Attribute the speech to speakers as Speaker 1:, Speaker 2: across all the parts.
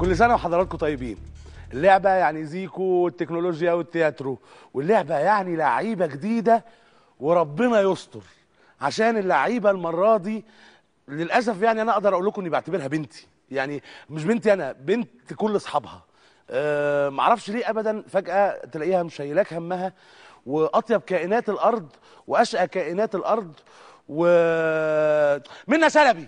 Speaker 1: كل سنه وحضراتكم طيبين اللعبه يعني زيكو والتكنولوجيا والتياترو واللعبه يعني لعيبه جديده وربنا يستر عشان اللعيبه المره دي للاسف يعني انا اقدر اقول لكم اني بعتبرها بنتي يعني مش بنتي انا بنت كل اصحابها أه معرفش ليه ابدا فجاه تلاقيها مشيلاك همها واطيب كائنات الارض واشقى كائنات الارض و منى شلبي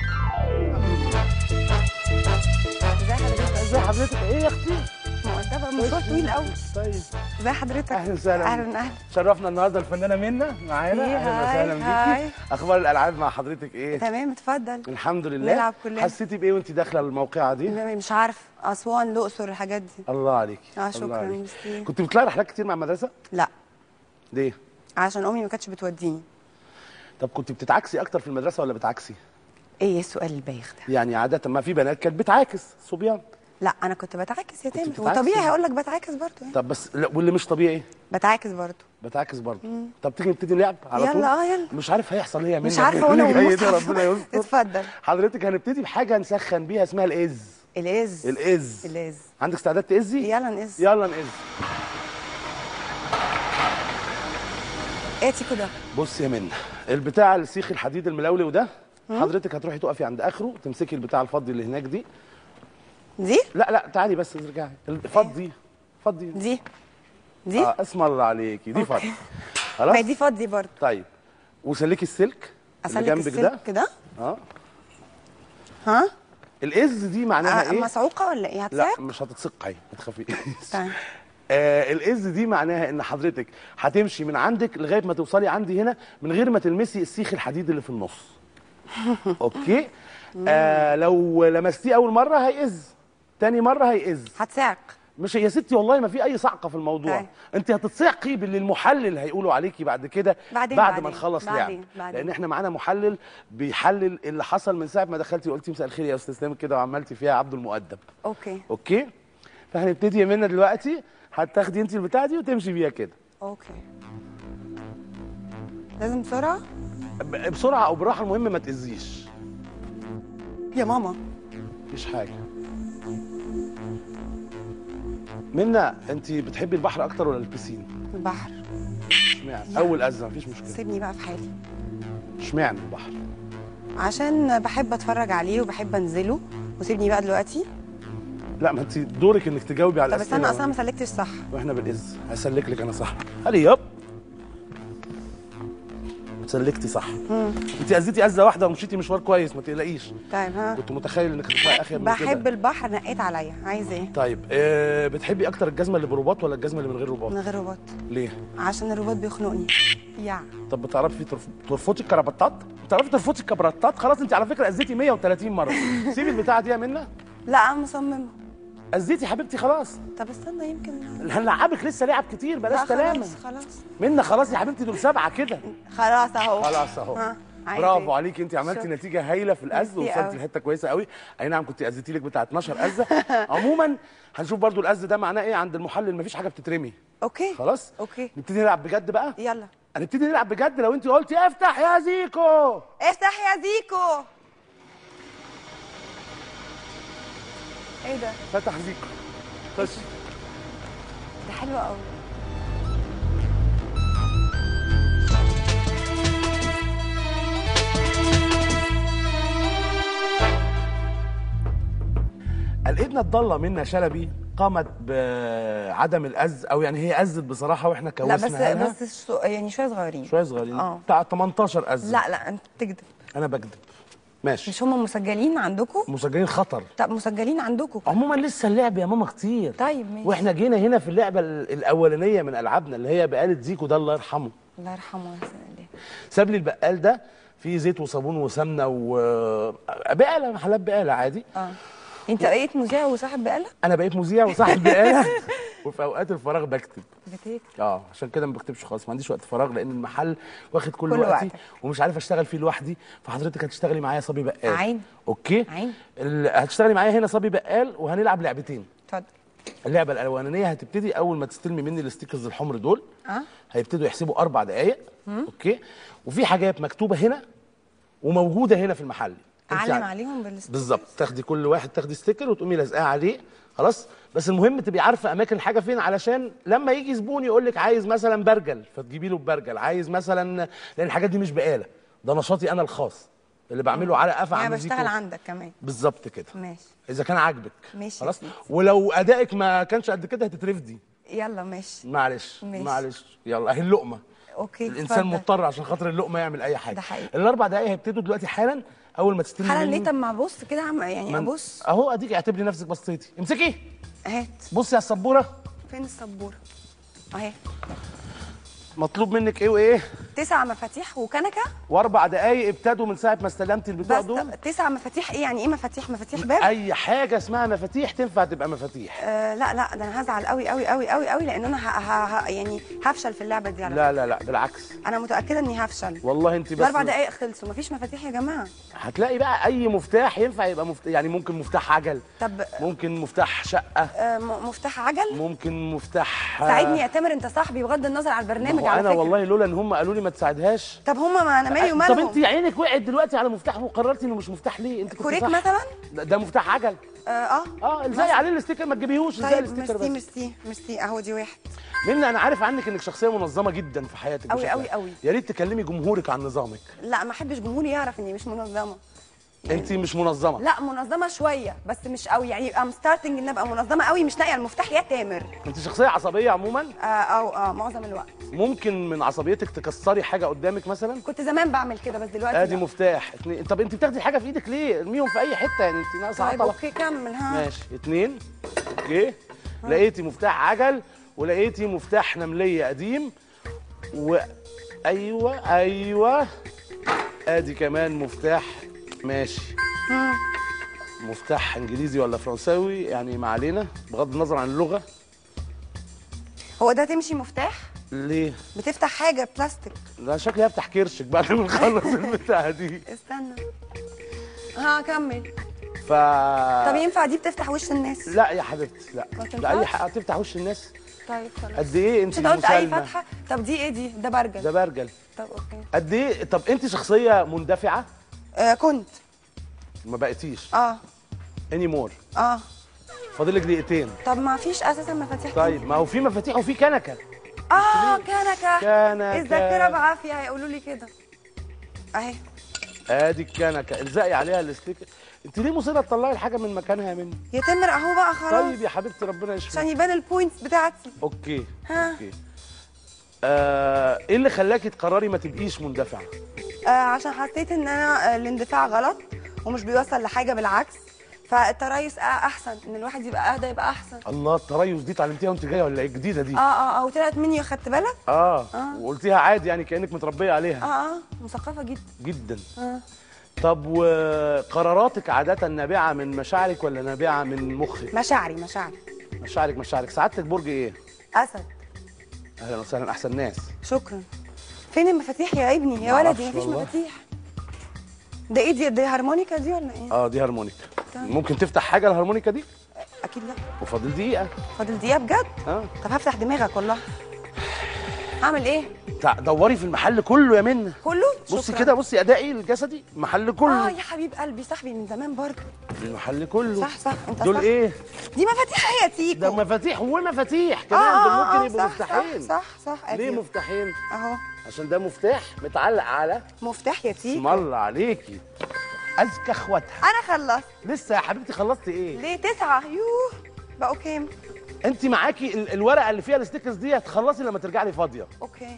Speaker 2: ازي حضرتك؟
Speaker 1: ازي حضرتك ايه يا اختي
Speaker 2: مؤدبة مشوار طويل قوي
Speaker 1: طيب
Speaker 2: ازي حضرتك؟
Speaker 1: اهلا وسهلا
Speaker 2: اهلا اهلا
Speaker 1: شرفنا النهارده الفنانه منى معانا
Speaker 2: إيه،
Speaker 1: اهلا
Speaker 2: هاي،
Speaker 1: وسهلا
Speaker 2: هاي.
Speaker 1: بيكي اخبار الالعاب مع حضرتك ايه
Speaker 2: تمام اتفضل
Speaker 1: الحمد لله
Speaker 2: نلعب كلنا.
Speaker 1: حسيتي بايه وانت داخله الموقعه دي
Speaker 2: م- مش عارف اسوان الاقصر الحاجات دي
Speaker 1: الله عليكي
Speaker 2: اه
Speaker 1: الله
Speaker 2: شكرا
Speaker 1: عليكي.
Speaker 2: ميرسي
Speaker 1: كنت بتطلعي رحلات كتير مع المدرسه
Speaker 2: لا
Speaker 1: ليه
Speaker 2: عشان امي ما كانتش بتوديني
Speaker 1: طب كنت بتتعكسي اكتر في المدرسه ولا بتعكسي
Speaker 2: ايه السؤال البايخ ده؟
Speaker 1: يعني عاده ما في بنات كانت بتعاكس صبيان
Speaker 2: لا انا كنت بتعاكس يا تامر
Speaker 1: بتتعكسي؟
Speaker 2: وطبيعي هقول لك بتعاكس برضه يعني
Speaker 1: طب بس لا واللي مش طبيعي
Speaker 2: بتعاكس برضه
Speaker 1: بتعكس برضه طب تيجي نبتدي لعب على
Speaker 2: يلا،
Speaker 1: طول
Speaker 2: آه، يلا.
Speaker 1: مش عارف هيحصل ايه يا منى
Speaker 2: مش عارفه وانا
Speaker 1: اللي جاي ده
Speaker 2: والمصحف.
Speaker 1: ربنا يستر
Speaker 2: اتفضل
Speaker 1: حضرتك هنبتدي بحاجه نسخن بيها اسمها الاز
Speaker 2: الاز
Speaker 1: الاز
Speaker 2: الاز
Speaker 1: عندك استعداد تأزي
Speaker 2: يلا نقز
Speaker 1: يلا نقز
Speaker 2: اتي كده
Speaker 1: بص يا منى البتاع السيخ الحديد الملولو ده حضرتك هتروحي تقفي عند اخره تمسكي البتاع الفضي اللي هناك دي
Speaker 2: دي
Speaker 1: لا لا تعالي بس ارجعي الفضي فضي
Speaker 2: دي دي
Speaker 1: اه اسم الله عليكي دي فضي
Speaker 2: ما
Speaker 1: خلاص
Speaker 2: هي دي فضي برضه
Speaker 1: طيب وسلكي السلك اللي
Speaker 2: اسلك
Speaker 1: جنبك ده
Speaker 2: السلك كده
Speaker 1: اه
Speaker 2: ها
Speaker 1: الاز دي معناها
Speaker 2: آه،
Speaker 1: ايه
Speaker 2: مسعوقه ولا ايه
Speaker 1: لا
Speaker 2: هتساعد
Speaker 1: مش هتتسقعي ما تخافيش
Speaker 2: طيب
Speaker 1: آه الاز دي معناها ان حضرتك هتمشي من عندك لغايه ما توصلي عندي هنا من غير ما تلمسي السيخ الحديد اللي في النص اوكي آه لو لمستيه اول مره هيئز تاني مره هيئز
Speaker 2: هتساعق
Speaker 1: مش يا ستي والله ما في اي صعقه في الموضوع
Speaker 2: طيب.
Speaker 1: انت هتصعقي باللي المحلل هيقولوا عليكي بعد كده
Speaker 2: بعدين-
Speaker 1: بعد ما
Speaker 2: بعدين-
Speaker 1: نخلص لعب
Speaker 2: بعدين- بعدين.
Speaker 1: لان احنا معانا محلل بيحلل اللي حصل من ساعه ما دخلتي وقلتي مساء الخير يا استاذ سامي كده وعملتي فيها عبد المؤدب
Speaker 2: اوكي
Speaker 1: اوكي فهنبتدي يا منى دلوقتي هتاخدي انت البتاعه دي وتمشي بيها كده
Speaker 2: اوكي لازم بسرعه
Speaker 1: ب- بسرعه او براحه المهم ما تاذيش
Speaker 2: يا ماما
Speaker 1: مفيش حاجه منى انت بتحبي البحر اكتر ولا البسين
Speaker 2: البحر
Speaker 1: اشمعنى اول ازمه مفيش مشكله
Speaker 2: سيبني بقى في حالي
Speaker 1: اشمعنى البحر
Speaker 2: عشان بحب اتفرج عليه وبحب انزله وسيبني بقى دلوقتي
Speaker 1: لا ما انت دورك انك تجاوبي على
Speaker 2: طب استنى
Speaker 1: الاسئله
Speaker 2: اصلا ما سلكتش صح
Speaker 1: واحنا بنقز هسلك لك انا صح هلي ياب سلكتي صح انت اذيتي ازه واحده ومشيتي مشوار كويس ما تقلقيش
Speaker 2: طيب ها
Speaker 1: كنت متخيل انك هتطلعي اخر من كده
Speaker 2: بحب البحر نقيت عليا عايز ايه
Speaker 1: طيب آه بتحبي اكتر الجزمه اللي برباط ولا الجزمه اللي من غير رباط
Speaker 2: من غير رباط
Speaker 1: ليه
Speaker 2: عشان الرباط بيخنقني يا
Speaker 1: طب بتعرفي ترف... ترفضي الكرافطات بتعرفي ترفضي الكبراتات خلاص انت على فكره اذيتي 130 مره سيبي البتاعه دي يا منى
Speaker 2: لا انا مصممه
Speaker 1: اذيتي حبيبتي خلاص
Speaker 2: طب استنى يمكن
Speaker 1: هنلعبك لسه لعب كتير بلاش
Speaker 2: لا
Speaker 1: تلامه
Speaker 2: خلاص خلاص
Speaker 1: منى خلاص يا حبيبتي دول سبعه كده
Speaker 2: خلاص اهو
Speaker 1: خلاص اهو
Speaker 2: ها، عايز
Speaker 1: برافو
Speaker 2: إيه؟
Speaker 1: عليكي انت عملتي
Speaker 2: شكرا.
Speaker 1: نتيجه هايله في الاز
Speaker 2: ميرسي
Speaker 1: وصلتي
Speaker 2: قوي.
Speaker 1: لحته كويسه قوي اي نعم كنت اذيتي لك بتاع 12 ازه عموما هنشوف برضو الاز ده معناه ايه عند المحلل مفيش حاجه بتترمي
Speaker 2: اوكي
Speaker 1: خلاص
Speaker 2: اوكي
Speaker 1: نبتدي نلعب بجد بقى
Speaker 2: يلا
Speaker 1: هنبتدي نلعب بجد لو انت قلتي افتح يا زيكو
Speaker 2: افتح يا زيكو ايه ده
Speaker 1: فتح زيكو خش
Speaker 2: ده حلو قوي
Speaker 1: الابنه الضاله منى شلبي قامت بعدم الاز او يعني هي ازت بصراحه واحنا
Speaker 2: لا
Speaker 1: كوسنا
Speaker 2: بس
Speaker 1: لها.
Speaker 2: بس شو يعني شويه صغيرين
Speaker 1: شويه صغيرين
Speaker 2: اه.
Speaker 1: بتاع 18 از
Speaker 2: لا لا انت بتكذب
Speaker 1: انا بكذب ماشي
Speaker 2: مش هم مسجلين عندكم
Speaker 1: مسجلين خطر
Speaker 2: طب مسجلين عندكم
Speaker 1: عموما لسه اللعب يا ماما كتير
Speaker 2: طيب ماشي
Speaker 1: واحنا جينا هنا في اللعبه ال- الاولانيه من العابنا اللي هي بقاله زيكو ده الله يرحمه
Speaker 2: الله يرحمه ويحسن اليه
Speaker 1: ساب لي البقال ده فيه زيت وصابون وسمنه و بقاله محلات بقاله عادي
Speaker 2: اه انت بقيت مذيع وصاحب بقاله
Speaker 1: انا بقيت مذيع وصاحب بقاله وفي اوقات الفراغ بكتب
Speaker 2: بتكتب
Speaker 1: اه عشان كده ما بكتبش خالص ما عنديش وقت فراغ لان المحل واخد كل,
Speaker 2: كل
Speaker 1: وقتي
Speaker 2: وقتك.
Speaker 1: ومش عارف اشتغل فيه لوحدي فحضرتك هتشتغلي معايا صبي بقال
Speaker 2: عين.
Speaker 1: اوكي
Speaker 2: عين.
Speaker 1: ال... هتشتغلي معايا هنا صبي بقال وهنلعب لعبتين
Speaker 2: اتفضل
Speaker 1: اللعبه الاولانيه هتبتدي اول ما تستلمي مني الستيكرز الحمر دول
Speaker 2: اه
Speaker 1: هيبتدوا يحسبوا اربع دقائق اوكي وفي حاجات مكتوبه هنا وموجوده هنا في المحل أنت
Speaker 2: اعلم
Speaker 1: يعني-
Speaker 2: عليهم بالست
Speaker 1: بالظبط تاخدي كل واحد تاخدي ستيكر وتقومي لازقاه عليه خلاص بس المهم تبقي عارفه اماكن الحاجه فين علشان لما يجي زبون يقول لك عايز مثلا برجل فتجيبي له ببرجل عايز مثلا لان الحاجات دي مش بقاله ده نشاطي انا الخاص اللي بعمله على قفا
Speaker 2: انا
Speaker 1: عم
Speaker 2: بشتغل
Speaker 1: زيكو.
Speaker 2: عندك كمان
Speaker 1: بالظبط كده
Speaker 2: ماشي
Speaker 1: اذا كان عاجبك
Speaker 2: ماشي يا
Speaker 1: خلاص
Speaker 2: سيدي.
Speaker 1: ولو ادائك ما كانش قد كده هتترفدي
Speaker 2: يلا ماشي
Speaker 1: معلش
Speaker 2: ماشي.
Speaker 1: معلش يلا اهي اللقمه
Speaker 2: اوكي
Speaker 1: الانسان
Speaker 2: اتفضل.
Speaker 1: مضطر عشان خاطر اللقمه يعمل اي حاجه
Speaker 2: ده حقيقي.
Speaker 1: الاربع دقايق هيبتدوا دلوقتي حالا اول ما تستلمي
Speaker 2: حالا
Speaker 1: مني
Speaker 2: ليه طب ما ابص كده عم يعني
Speaker 1: من-
Speaker 2: ابص
Speaker 1: اهو اديك اعتبري نفسك بصيتي امسكي
Speaker 2: هات
Speaker 1: بصي على السبوره
Speaker 2: فين السبوره اهي
Speaker 1: مطلوب منك ايه وايه
Speaker 2: تسع مفاتيح وكنكه
Speaker 1: واربع دقايق ابتدوا من ساعه ما استلمت البتوع
Speaker 2: بس
Speaker 1: دول
Speaker 2: طب تسع مفاتيح ايه يعني ايه مفاتيح مفاتيح باب
Speaker 1: اي حاجه اسمها مفاتيح تنفع تبقى مفاتيح
Speaker 2: آه لا لا ده انا هزعل قوي قوي قوي قوي قوي لان انا ه... ه... ه... يعني هفشل في اللعبه دي على
Speaker 1: لا لا لا بالعكس
Speaker 2: فكرة. انا متاكده اني هفشل
Speaker 1: والله انت بس
Speaker 2: الاربع دقايق خلصوا مفيش مفاتيح يا جماعه
Speaker 1: هتلاقي بقى اي مفتاح ينفع يبقى مفتاح يعني ممكن مفتاح عجل
Speaker 2: طب
Speaker 1: ممكن مفتاح شقه
Speaker 2: آه م- مفتاح عجل
Speaker 1: ممكن مفتاح
Speaker 2: ساعدني يا تامر انت صاحبي بغض النظر على البرنامج
Speaker 1: هو
Speaker 2: على
Speaker 1: انا
Speaker 2: فكره
Speaker 1: والله لولا ان هم قالوا لي ما تساعدهاش
Speaker 2: طب هما ما انا مالي
Speaker 1: طب
Speaker 2: ومالهم
Speaker 1: انت عينك وقعت دلوقتي على مفتاح وقررتي انه مش مفتاح ليه انت كنت
Speaker 2: كوريك
Speaker 1: صح.
Speaker 2: مثلا
Speaker 1: ده, ده مفتاح عجل
Speaker 2: اه اه
Speaker 1: اه الزقي عليه الاستيكر ما تجيبيهوش الزقي
Speaker 2: طيب
Speaker 1: الاستيكر
Speaker 2: ميرسي
Speaker 1: بس
Speaker 2: ميرسي ميرسي اهو دي واحد
Speaker 1: منى انا عارف عنك انك شخصيه منظمه جدا في حياتك
Speaker 2: أوي
Speaker 1: بشكل
Speaker 2: أوي
Speaker 1: عام.
Speaker 2: أوي.
Speaker 1: يا ريت تكلمي جمهورك عن نظامك
Speaker 2: لا ما احبش جمهوري يعرف اني مش منظمه
Speaker 1: انت مش منظمه
Speaker 2: لا منظمه شويه بس مش قوي يعني ام ستارتنج ان ابقى منظمه قوي مش لاقيه المفتاح يا تامر
Speaker 1: انت شخصيه عصبيه عموما
Speaker 2: آه او اه معظم الوقت
Speaker 1: ممكن من عصبيتك تكسري حاجه قدامك مثلا
Speaker 2: كنت زمان بعمل كده بس دلوقتي
Speaker 1: ادي
Speaker 2: لا.
Speaker 1: مفتاح اتنين طب انت بتاخدي حاجه في ايدك ليه ارميهم في اي حته يعني انت ناقصه
Speaker 2: طيب
Speaker 1: عطله
Speaker 2: اوكي كمل ها
Speaker 1: ماشي اتنين اوكي لقيتي مفتاح عجل ولقيتي مفتاح نمليه قديم و ايوه ايوه ادي كمان مفتاح ماشي مفتاح انجليزي ولا فرنساوي يعني ما علينا بغض النظر عن اللغه
Speaker 2: هو ده تمشي مفتاح
Speaker 1: ليه
Speaker 2: بتفتح حاجه بلاستيك
Speaker 1: ده شكلي هفتح كرشك بعد ما نخلص البتاعه دي
Speaker 2: استنى ها كمل
Speaker 1: ف
Speaker 2: طب ينفع دي بتفتح وش الناس
Speaker 1: لا يا حبيبتي لا
Speaker 2: ما
Speaker 1: لا اي
Speaker 2: تنفعش؟
Speaker 1: حاجه تفتح وش الناس
Speaker 2: طيب خلاص
Speaker 1: قد ايه انت
Speaker 2: مش انت قلت اي
Speaker 1: مسالمة؟
Speaker 2: فتحه طب دي ايه دي ده برجل
Speaker 1: ده برجل
Speaker 2: طب اوكي
Speaker 1: قد ايه طب انت شخصيه مندفعه
Speaker 2: آه كنت
Speaker 1: ما بقيتيش
Speaker 2: اه
Speaker 1: اني مور
Speaker 2: اه
Speaker 1: فاضلك دقيقتين
Speaker 2: طب ما فيش اساسا مفاتيح
Speaker 1: طيب ما هو في مفاتيح وفي كنكه
Speaker 2: اه كنكه
Speaker 1: كنكة.
Speaker 2: الذاكره بعافيه هيقولوا لي كده اهي
Speaker 1: ادي الكنكه الزقي عليها الاستيكر انت ليه مصيره تطلعي الحاجه من مكانها يا مني
Speaker 2: يا تامر اهو بقى خلاص
Speaker 1: طيب يا حبيبتي ربنا يشفيك
Speaker 2: عشان يبان البوينتس بتاعتي
Speaker 1: اوكي
Speaker 2: ها.
Speaker 1: اوكي آه ايه اللي خلاكي تقرري ما تبقيش مندفعه
Speaker 2: آه عشان حسيت ان انا آه الاندفاع غلط ومش بيوصل لحاجه بالعكس فالتريث آه احسن ان الواحد يبقى اهدى يبقى احسن
Speaker 1: الله التريث دي اتعلمتيها وانت جايه ولا ايه الجديده دي
Speaker 2: اه اه اه وطلعت مني خدت بالك
Speaker 1: اه, وقلتيها عادي يعني كانك متربيه
Speaker 2: اه
Speaker 1: عليها
Speaker 2: اه مثقفه جدا
Speaker 1: جدا
Speaker 2: اه
Speaker 1: طب وقراراتك عاده نابعه من مشاعرك ولا نابعه من مخك
Speaker 2: مشاعري مشاعري
Speaker 1: مشاعرك مشاعرك سعادتك برج ايه
Speaker 2: اسد
Speaker 1: اهلا وسهلا احسن ناس
Speaker 2: شكرا فين المفاتيح يا ابني يا
Speaker 1: معرفش
Speaker 2: ولدي مفيش
Speaker 1: والله.
Speaker 2: مفاتيح ده ايه دي دي هارمونيكا دي ولا ايه
Speaker 1: اه دي هارمونيكا
Speaker 2: طيب.
Speaker 1: ممكن تفتح حاجه الهارمونيكا دي
Speaker 2: اكيد لا
Speaker 1: وفاضل دقيقه
Speaker 2: فاضل دقيقه بجد
Speaker 1: اه
Speaker 2: طب هفتح دماغك والله هعمل ايه
Speaker 1: تع- دوري في المحل كله يا منى
Speaker 2: كله
Speaker 1: بصي
Speaker 2: شكراً.
Speaker 1: كده بصي ادائي الجسدي المحل
Speaker 2: اه
Speaker 1: كله
Speaker 2: يا حبيب قلبي صاحبي من زمان برضه
Speaker 1: المحل كله
Speaker 2: صح صح انت
Speaker 1: دول
Speaker 2: صح.
Speaker 1: ايه
Speaker 2: دي مفاتيح هي تيكو
Speaker 1: ده مفاتيح ومفاتيح
Speaker 2: اه
Speaker 1: كمان دول
Speaker 2: اه
Speaker 1: ممكن
Speaker 2: اه
Speaker 1: يبقوا
Speaker 2: صح
Speaker 1: مفتاحين
Speaker 2: صح صح صح
Speaker 1: ليه
Speaker 2: أدي.
Speaker 1: مفتاحين
Speaker 2: اهو
Speaker 1: عشان ده مفتاح متعلق على
Speaker 2: مفتاح يا
Speaker 1: اسم
Speaker 2: تيكو
Speaker 1: الله عليكي اذكى اخواتها
Speaker 2: انا خلصت
Speaker 1: لسه يا حبيبتي خلصتي ايه
Speaker 2: ليه تسعة يوه بقوا كام
Speaker 1: انت معاكي ال- الورقه اللي فيها الستيكرز دي هتخلصي لما ترجعي لي فاضيه
Speaker 2: اوكي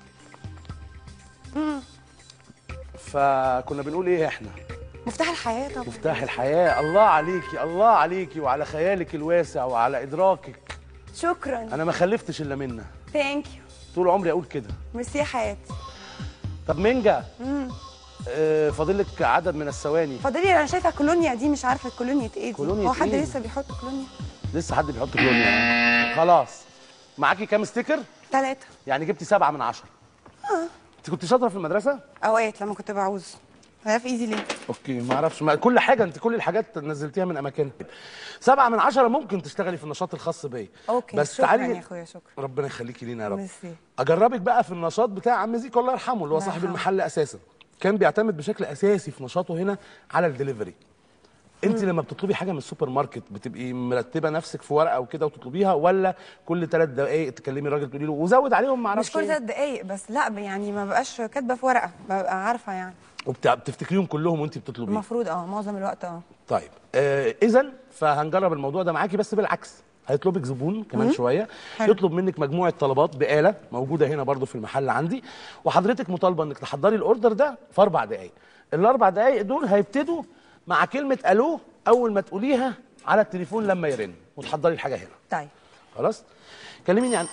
Speaker 1: فكنا بنقول ايه احنا
Speaker 2: مفتاح الحياة طبعا
Speaker 1: مفتاح الحياه الله عليكي الله عليكي وعلى خيالك الواسع وعلى ادراكك
Speaker 2: شكرا
Speaker 1: انا ما خلفتش الا منها
Speaker 2: ثانك يو
Speaker 1: طول عمري اقول كده
Speaker 2: ميرسي يا حياتي
Speaker 1: طب منجا آه فاضل لك عدد من الثواني
Speaker 2: فاضلي انا شايفه كولونيا دي مش عارفه كولونيا ايه دي
Speaker 1: كولونيا
Speaker 2: هو حد
Speaker 1: إيه؟
Speaker 2: لسه بيحط كولونيا
Speaker 1: لسه حد بيحط كلونيا خلاص معاكي كام ستيكر
Speaker 2: ثلاثة
Speaker 1: يعني جبتي سبعة من عشرة انت كنت شاطره في المدرسه
Speaker 2: اوقات لما كنت بعوز هي في ايدي ليه
Speaker 1: اوكي ما اعرفش ما كل حاجه انت كل الحاجات نزلتيها من اماكنها سبعة من عشرة ممكن تشتغلي في النشاط الخاص بيا
Speaker 2: اوكي
Speaker 1: بس
Speaker 2: شكرا
Speaker 1: تعالي
Speaker 2: يا اخويا شكرا
Speaker 1: ربنا يخليكي لينا يا رب
Speaker 2: ميرسي
Speaker 1: اجربك بقى في النشاط بتاع عم زيكو الله يرحمه اللي هو
Speaker 2: الله
Speaker 1: صاحب
Speaker 2: يرحمه.
Speaker 1: المحل اساسا كان بيعتمد بشكل اساسي في نشاطه هنا على الدليفري انت لما بتطلبي حاجه من السوبر ماركت بتبقي مرتبه نفسك في ورقه وكده وتطلبيها ولا كل ثلاث دقائق تكلمي الراجل تقولي له وزود عليهم ما اعرفش
Speaker 2: مش كل ثلاث دقايق بس لا يعني ما بقاش كاتبه في ورقه ببقى عارفه يعني
Speaker 1: وبتفتكريهم كلهم وانت بتطلبيه
Speaker 2: المفروض اه معظم الوقت اه
Speaker 1: طيب آه اذا فهنجرب الموضوع ده معاكي بس بالعكس هيطلبك زبون كمان شويه
Speaker 2: حلو.
Speaker 1: يطلب منك مجموعه طلبات بآلة موجوده هنا برضو في المحل عندي وحضرتك مطالبه انك تحضري الاوردر ده في اربع دقائق الاربع دقائق دول هيبتدوا مع كلمه الو اول ما تقوليها على التليفون لما يرن وتحضري الحاجه هنا
Speaker 2: طيب
Speaker 1: خلاص كلميني عن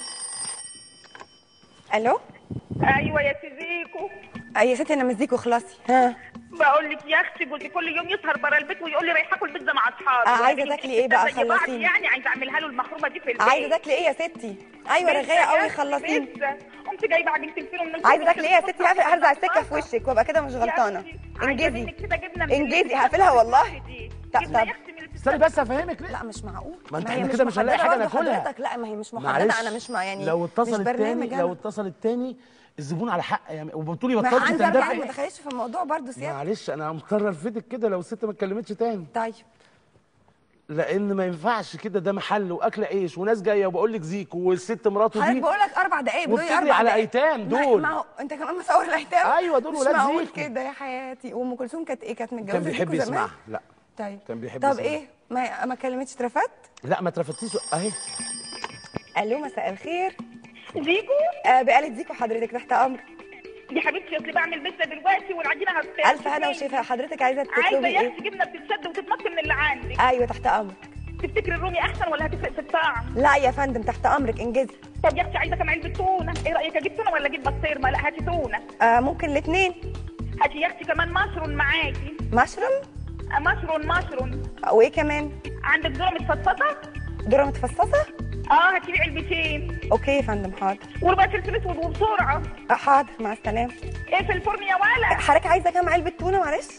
Speaker 2: الو
Speaker 3: ايوه يا سيزيكو
Speaker 2: آه يا ستي انا مزيكو خلاصي ها
Speaker 3: بقول لك يا اختي جوزي كل يوم يسهر برا البيت ويقول لي رايحه اكل بيتزا مع اصحابي
Speaker 2: آه، عايزة
Speaker 3: يعني
Speaker 2: تاكلي إيه بقى؟
Speaker 3: زي بعض
Speaker 2: خلصيني.
Speaker 3: يعني عايزه اعملها له المخرومه دي في البيت
Speaker 2: عايزه تاكلي ايه يا ستي ايوه
Speaker 3: بيتزا
Speaker 2: رغايه قوي
Speaker 3: يا أختي،
Speaker 2: خلصيني
Speaker 3: بيتزا. قمت جايبه عجينه الفينو من
Speaker 2: عايزه تاكلي ايه يا ستي هقفل- هرزع السكه في وشك وابقى كده مش غلطانه انجزي انجزي هقفلها والله طب- طب.
Speaker 1: استني بس افهمك ليه
Speaker 2: لا مش معقول
Speaker 1: ما انت
Speaker 2: هي
Speaker 1: احنا
Speaker 2: مش
Speaker 1: كده مش هنلاقي
Speaker 2: محددة
Speaker 1: حاجه
Speaker 2: برضه
Speaker 1: ناكلها
Speaker 2: حضرتك لا ما هي مش محدده
Speaker 1: معلش
Speaker 2: انا مش ما يعني
Speaker 1: لو
Speaker 2: مش
Speaker 1: اتصل
Speaker 2: برنامج
Speaker 1: التاني
Speaker 2: أنا.
Speaker 1: لو اتصل التاني الزبون على حق يعني وبتقولي
Speaker 2: ما
Speaker 1: بطلتي
Speaker 2: عندي اربع ما
Speaker 1: تندفعي
Speaker 2: دخلتش في الموضوع برضه سيادة
Speaker 1: معلش انا مضطر الفتك كده لو الست ما اتكلمتش تاني
Speaker 2: طيب
Speaker 1: لان ما ينفعش كده ده محل واكل عيش وناس جايه وبقول لك زيكو والست مراته
Speaker 2: حضرتك
Speaker 1: دي
Speaker 2: بقول لك اربع دقايق بتقولي
Speaker 1: وبتجري
Speaker 2: اربع
Speaker 1: على
Speaker 2: دقايق
Speaker 1: أيتام
Speaker 2: ما-
Speaker 1: دول.
Speaker 2: ما هو انت كمان مصور الايتام
Speaker 1: أيوة، دول
Speaker 2: مش
Speaker 1: ولاد
Speaker 2: معقول
Speaker 1: زيكو.
Speaker 2: كده يا حياتي وام كلثوم كانت ايه كانت متجوزه
Speaker 1: كان بيحب
Speaker 2: زيكو زمان؟
Speaker 1: يسمعها لا
Speaker 2: طيب
Speaker 1: كان بيحب
Speaker 2: طب
Speaker 1: يسمعها.
Speaker 2: ايه ما ما كلمتش اترفدت
Speaker 1: لا ما اترفتيش اهي
Speaker 2: الو مساء الخير
Speaker 3: زيكو
Speaker 2: آه بقالة زيكو حضرتك تحت امر
Speaker 3: يا حبيبتي اصل بعمل بيتزا دلوقتي والعجينه هتطير
Speaker 2: الف هنا وشفا حضرتك عايزه
Speaker 3: عايزه
Speaker 2: تطلبي
Speaker 3: يا
Speaker 2: ايه
Speaker 3: اختي جبنه بتتسد وتتمط من اللي عندك
Speaker 2: ايوه تحت امرك
Speaker 3: تفتكري الرومي احسن ولا هتفرق في الطعم
Speaker 2: لا يا فندم تحت امرك انجزي
Speaker 3: طب يا اختي عايزه كام علبه تونه ايه رايك اجيب تونه ولا اجيب بسطرمه لا هاتي تونه
Speaker 2: آه ممكن الاثنين
Speaker 3: هاتي يا اختي كمان مشروم معاكي
Speaker 2: مشروم
Speaker 3: آه، مشروم مشروم
Speaker 2: وايه كمان
Speaker 3: عندك ذره متفصصه
Speaker 2: ذره متفصصه
Speaker 3: اه هاتي لي علبتين
Speaker 2: اوكي يا فندم حاضر
Speaker 3: وربع فلفل اسود وبسرعه
Speaker 2: آه حاضر مع السلامه
Speaker 3: ايه في الفرن يا ولا
Speaker 2: حضرتك عايزه كام علبه تونه معلش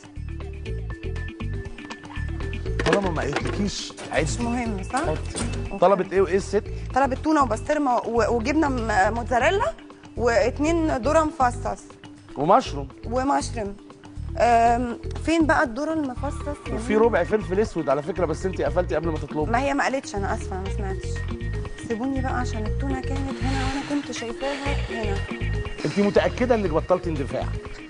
Speaker 1: طالما ما قالتلكيش
Speaker 2: مش
Speaker 1: عد
Speaker 2: مهم صح
Speaker 1: حط طلبت ايه وايه الست
Speaker 2: طلبت تونه وبسطرمه و- وجبنه م- موتزاريلا واتنين ذره مفصص
Speaker 1: ومشروم
Speaker 2: ومشروم أم، فين بقى الذره المفصص يا
Speaker 1: وفي ربع فلفل اسود على فكره بس انت قفلتي قبل ما تطلبي
Speaker 2: ما هي ما قالتش انا اسفه انا ما سمعتش سيبوني بقى عشان التونه كانت هنا وانا كنت شايفاها هنا
Speaker 1: انت متاكده انك بطلتي اندفاع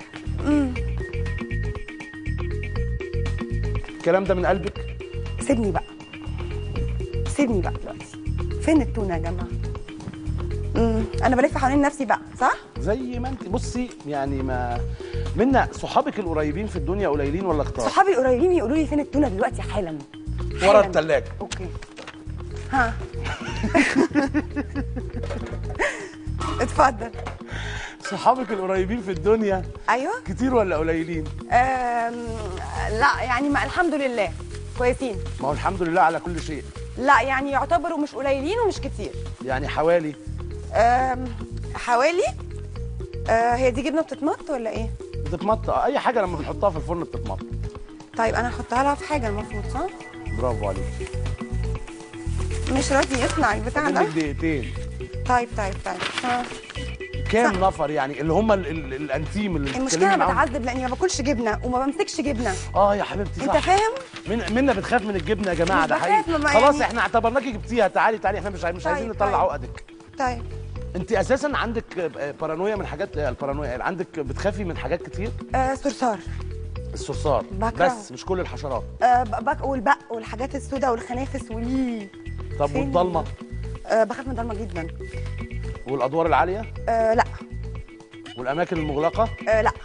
Speaker 1: الكلام ده من قلبك
Speaker 2: سيبني بقى سيبني بقى دلوقتي فين التونه يا جماعه امم انا بلف حوالين نفسي بقى صح
Speaker 1: زي ما انت بصي يعني ما منا صحابك القريبين في الدنيا قليلين ولا كتار
Speaker 2: صحابي القريبين يقولوا لي فين التونه دلوقتي حالا
Speaker 1: ورا
Speaker 2: حالاً.
Speaker 1: الثلاجه
Speaker 2: اوكي ها اتفضل
Speaker 1: صحابك القريبين في الدنيا
Speaker 2: ايوه
Speaker 1: كتير ولا قليلين
Speaker 2: أم... لا يعني ما الحمد لله كويسين
Speaker 1: ما هو الحمد لله على كل شيء
Speaker 2: لا يعني يعتبروا مش قليلين ومش كتير
Speaker 1: يعني حوالي
Speaker 2: أم... حوالي أه هي دي جبنه بتتمط ولا ايه
Speaker 1: بتتمط آه، اي حاجه لما بنحطها في الفرن بتتمط
Speaker 2: طيب انا هحطها لها في حاجه المفروض صح
Speaker 1: برافو عليك
Speaker 2: مش راضي يطلع البتاع
Speaker 1: فاضل
Speaker 2: ده
Speaker 1: لك دقيقتين
Speaker 2: طيب طيب طيب ها.
Speaker 1: كام
Speaker 2: صح.
Speaker 1: نفر يعني اللي هم ال- ال- الانتيم اللي
Speaker 2: المشكله
Speaker 1: بتتكلمي
Speaker 2: انا
Speaker 1: معاهم؟
Speaker 2: بتعذب لاني ما باكلش جبنه وما بمسكش جبنه
Speaker 1: اه يا حبيبتي
Speaker 2: انت
Speaker 1: صح
Speaker 2: فاهم
Speaker 1: من منا بتخاف من الجبنه يا جماعه
Speaker 2: مش
Speaker 1: ده
Speaker 2: بخاف،
Speaker 1: حقيقي
Speaker 2: ما
Speaker 1: خلاص
Speaker 2: يعني-
Speaker 1: احنا اعتبرناكي جبتيها تعالي تعالي احنا مش عايزين مش عايزين
Speaker 2: طيب،
Speaker 1: نطلع
Speaker 2: طيب.
Speaker 1: عقدك
Speaker 2: طيب
Speaker 1: انت اساسا عندك آه، بارانويا من حاجات آه، البارانويا عندك بتخافي من حاجات كتير
Speaker 2: آه صرصار
Speaker 1: الصرصار
Speaker 2: بكرهه.
Speaker 1: بس مش كل الحشرات
Speaker 2: آه ب- بك والبق والحاجات السوداء والخنافس وليه
Speaker 1: طب
Speaker 2: فين؟
Speaker 1: والضلمه
Speaker 2: آه بخاف من الضلمه جدا
Speaker 1: والادوار العاليه
Speaker 2: آه لا
Speaker 1: والاماكن المغلقه
Speaker 2: آه لا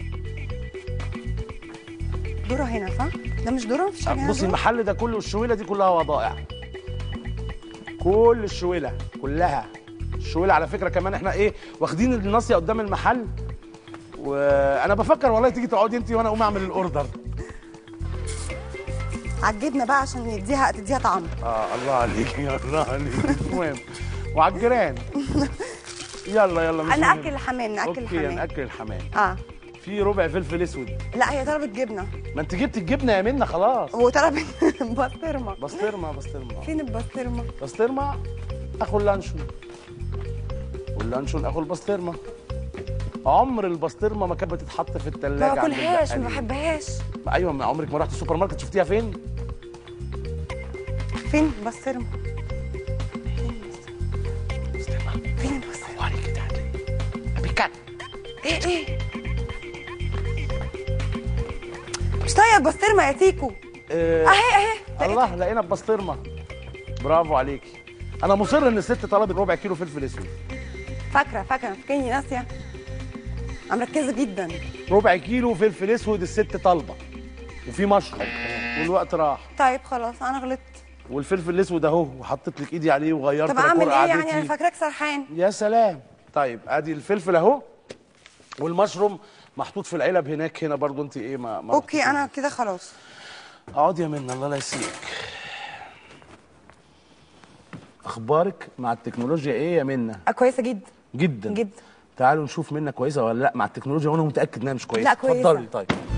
Speaker 2: ذره هنا صح ده مش ذره مفيش حاجه هنا
Speaker 1: بصي
Speaker 2: ذرة؟
Speaker 1: المحل ده كله الشويله دي كلها وضائع كل الشويله كلها الشويله على فكره كمان احنا ايه واخدين الناصيه قدام المحل وانا بفكر والله تيجي تقعدي انت وانا اقوم اعمل الاوردر
Speaker 2: على الجبنه بقى عشان يديها تديها طعم
Speaker 1: اه الله عليك يا الله عليك المهم وعلى الجيران يلا يلا مش
Speaker 2: انا
Speaker 1: مهم.
Speaker 2: اكل الحمام ناكل
Speaker 1: اوكي
Speaker 2: الحمام
Speaker 1: ناكل الحمام
Speaker 2: اه
Speaker 1: في ربع فلفل اسود
Speaker 2: لا هي طلبت جبنه
Speaker 1: ما انت جبت الجبنه يا منى خلاص
Speaker 2: وطلبت بسطرمه
Speaker 1: بسطرمه بسطرمه
Speaker 2: فين البسطرمه
Speaker 1: بسطرمه اخو اللانشون واللانشون اخو البسطرمه عمر البسطرمه ما كانت بتتحط في
Speaker 2: ما
Speaker 1: الثلاجه
Speaker 2: باكلهاش ما بحبهاش
Speaker 1: ايوه ما عمرك ما رحت السوبر ماركت شفتيها فين
Speaker 2: فين بسطرمه
Speaker 1: بسطرمه
Speaker 2: فين بسطرمه
Speaker 1: هو عليك كده هتلاقي بيكات
Speaker 2: ايه ايه مش طايق بسطرمه يا تيكو
Speaker 1: آه،
Speaker 2: اهي اهي لقيت-
Speaker 1: الله لقينا بسطرمه برافو عليكي انا مصر ان الست طلبت ربع كيلو فلفل اسود
Speaker 2: فاكره فاكره فاكرني ناسيه انا مركزه جدا
Speaker 1: ربع كيلو فلفل اسود الست طالبه وفي مشروم والوقت راح
Speaker 2: طيب خلاص انا غلطت
Speaker 1: والفلفل الاسود اهو وحطيت لك ايدي عليه وغيرت
Speaker 2: طب اعمل
Speaker 1: ديكور
Speaker 2: ايه يعني
Speaker 1: قعدتي.
Speaker 2: انا فاكراك سرحان
Speaker 1: يا سلام طيب ادي الفلفل اهو والمشروم محطوط في العلب هناك هنا برضو انت ايه ما, ما
Speaker 2: اوكي
Speaker 1: رحتيش.
Speaker 2: انا كده خلاص
Speaker 1: اقعدي يا منى الله لا يسيبك اخبارك مع التكنولوجيا ايه يا منى
Speaker 2: آه، كويسه جدا
Speaker 1: جدا
Speaker 2: جدا
Speaker 1: تعالوا نشوف منى كويسه ولا لا مع التكنولوجيا وانا متاكد انها مش كويسه
Speaker 2: لا، كويسة.
Speaker 1: اتفضلي طيب